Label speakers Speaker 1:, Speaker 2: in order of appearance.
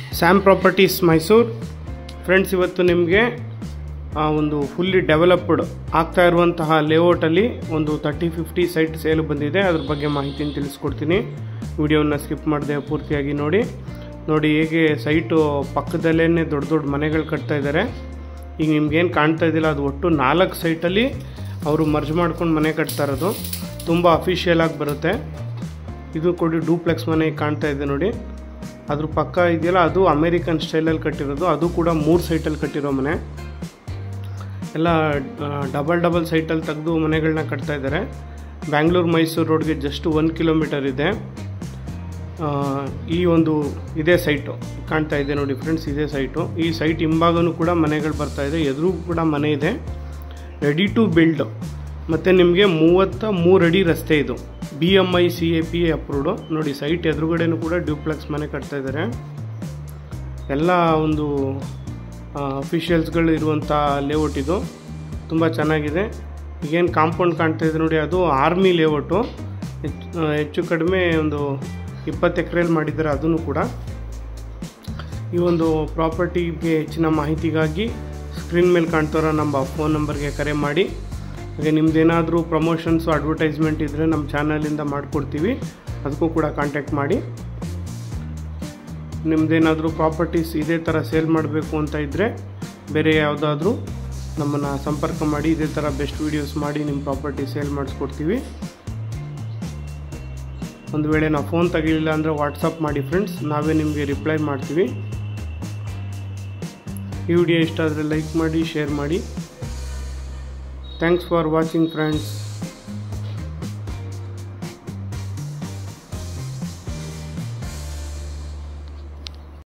Speaker 1: Sam properties Mysuru friends ಇವತ್ತು ನಿಮಗೆ ಒಂದು ಫುಲ್ಲಿ ಡೆವಲಪ್ಡ್ ಆಗ್ತಾ ಇರುವಂತಹ ಲೇಔಟಲ್ಲಿ ಒಂದು ತರ್ಟಿ ಫಿಫ್ಟಿ ಸೈಟ್ ಸೇಲ್ ಬಂದಿದೆ ಅದ್ರ ಬಗ್ಗೆ ಮಾಹಿತಿನ ತಿಳಿಸ್ಕೊಡ್ತೀನಿ ವಿಡಿಯೋನ ಸ್ಕಿಪ್ ಮಾಡದೆ ಪೂರ್ತಿಯಾಗಿ ನೋಡಿ ನೋಡಿ ಹೇಗೆ ಸೈಟು ಪಕ್ಕದಲ್ಲೇ ದೊಡ್ಡ ದೊಡ್ಡ ಮನೆಗಳು ಕಟ್ತಾ ಇದ್ದಾರೆ ಈಗ ನಿಮ್ಗೇನು ಕಾಣ್ತಾ ಇದ್ದಿಲ್ಲ ಅದು ಒಟ್ಟು ನಾಲ್ಕು ಸೈಟಲ್ಲಿ ಅವರು ಮರ್ಜ್ ಮಾಡ್ಕೊಂಡು ಮನೆ ಕಟ್ತಾ ಇರೋದು ತುಂಬ ಅಫಿಷಿಯಲ್ ಆಗಿ ಬರುತ್ತೆ ಇದು ಕೊಡಿ ಡೂಪ್ಲೆಕ್ಸ್ ಮನೆ ಕಾಣ್ತಾ ಇದೆ ನೋಡಿ ಅದ್ರ ಪಕ್ಕ ಇದೆಯಲ್ಲ ಅದು ಅಮೇರಿಕನ್ ಸ್ಟೈಲಲ್ಲಿ ಕಟ್ಟಿರೋದು ಅದು ಕೂಡ ಮೂರು ಸೈಟಲ್ಲಿ ಕಟ್ಟಿರೋ ಮನೆ ಎಲ್ಲ ಡಬಲ್ ಡಬಲ್ ಸೈಟಲ್ಲಿ ತೆಗೆದು ಮನೆಗಳನ್ನ ಕಟ್ತಾ ಇದ್ದಾರೆ ಬ್ಯಾಂಗ್ಳೂರು ಮೈಸೂರು ರೋಡ್ಗೆ ಜಸ್ಟ್ ಒನ್ ಕಿಲೋಮೀಟರ್ ಇದೆ ಆ, ಈ ಒಂದು ಇದೇ ಸೈಟು ಕಾಣ್ತಾ ಇದೆ ನೋಡಿ ಫ್ರೆಂಡ್ಸ್ ಇದೇ ಸೈಟು ಈ ಸೈಟ್ ಹಿಂಭಾಗನೂ ಕೂಡ ಮನೆಗಳು ಬರ್ತಾ ಇದೆ ಎದುರು ಕೂಡ ಮನೆ ಇದೆ ರೆಡಿ ಟು ಬಿಲ್ಡ್ ಮತ್ತು ನಿಮಗೆ ಮೂವತ್ತ ಮೂರು ಅಡಿ ರಸ್ತೆ ಇದು B M I C A P approved ನೋಡಿ ಸೈಟ್ ಎದುರುಗಡೆನೂ ಕೂಡ ಡ್ಯೂಪ್ಲೆಕ್ಸ್ ಮನೆ ಕಟ್ತಾ ಇದ್ದಾರೆ ಎಲ್ಲ ಒಂದು ಅಫಿಷಿಯಲ್ಸ್ಗಳು ಇರುವಂಥ ಲೇಔಟ್ ಇದು ತುಂಬ ಚೆನ್ನಾಗಿದೆ ಈಗೇನು ಕಾಂಪೌಂಡ್ ಕಾಣ್ತಾ ಇದೆ ನೋಡಿ ಅದು ಆರ್ಮಿ ಲೇಔಟು ಹೆಚ್ಚು ಹೆಚ್ಚು ಕಡಿಮೆ ಒಂದು ಇಪ್ಪತ್ತು ಎಕರೆಯಲ್ಲಿ ಮಾಡಿದ್ದಾರೆ ಅದನ್ನು ಕೂಡ ಈ ಒಂದು ಪ್ರಾಪರ್ಟಿಗೆ ಹೆಚ್ಚಿನ ಮಾಹಿತಿಗಾಗಿ ಸ್ಕ್ರೀನ್ ಮೇಲೆ ಕಾಣ್ತಾರೋ ನಮ್ಮ ಫೋನ್ ನಂಬರ್ಗೆ ಕರೆ ಮಾಡಿ ಹಾಗೆ ನಿಮ್ದೇನಾದರೂ ಪ್ರಮೋಷನ್ಸು ಅಡ್ವರ್ಟೈಸ್ಮೆಂಟ್ ಇದ್ದರೆ ನಮ್ಮ ಚಾನಲಿಂದ ಮಾಡಿಕೊಡ್ತೀವಿ ಅದಕ್ಕೂ ಕೂಡ ಕಾಂಟ್ಯಾಕ್ಟ್ ಮಾಡಿ ನಿಮ್ಮದೇನಾದರೂ ಪ್ರಾಪರ್ಟೀಸ್ ಇದೇ ಥರ ಸೇಲ್ ಮಾಡಬೇಕು ಅಂತ ಇದ್ದರೆ ಬೇರೆ ಯಾವುದಾದ್ರೂ ನಮ್ಮನ್ನು ಸಂಪರ್ಕ ಮಾಡಿ ಇದೇ ಥರ ಬೆಸ್ಟ್ ವೀಡಿಯೋಸ್ ಮಾಡಿ ನಿಮ್ಮ ಪ್ರಾಪರ್ಟಿ ಸೇಲ್ ಮಾಡಿಸ್ಕೊಡ್ತೀವಿ ಒಂದು ವೇಳೆ ನಾವು ಫೋನ್ ತೆಗಿಲಿಲ್ಲ ಅಂದರೆ ವಾಟ್ಸಪ್ ಮಾಡಿ ಫ್ರೆಂಡ್ಸ್ ನಾವೇ ನಿಮಗೆ ರಿಪ್ಲೈ ಮಾಡ್ತೀವಿ ಈ ವಿಡಿಯೋ ಇಷ್ಟ ಆದರೆ ಲೈಕ್ ಮಾಡಿ ಶೇರ್ ಮಾಡಿ ಥ್ಯಾಂಕ್ಸ್ ಫಾರ್ ವಾಚಿಂಗ್ ಫ್ರೆಂಡ್ಸ್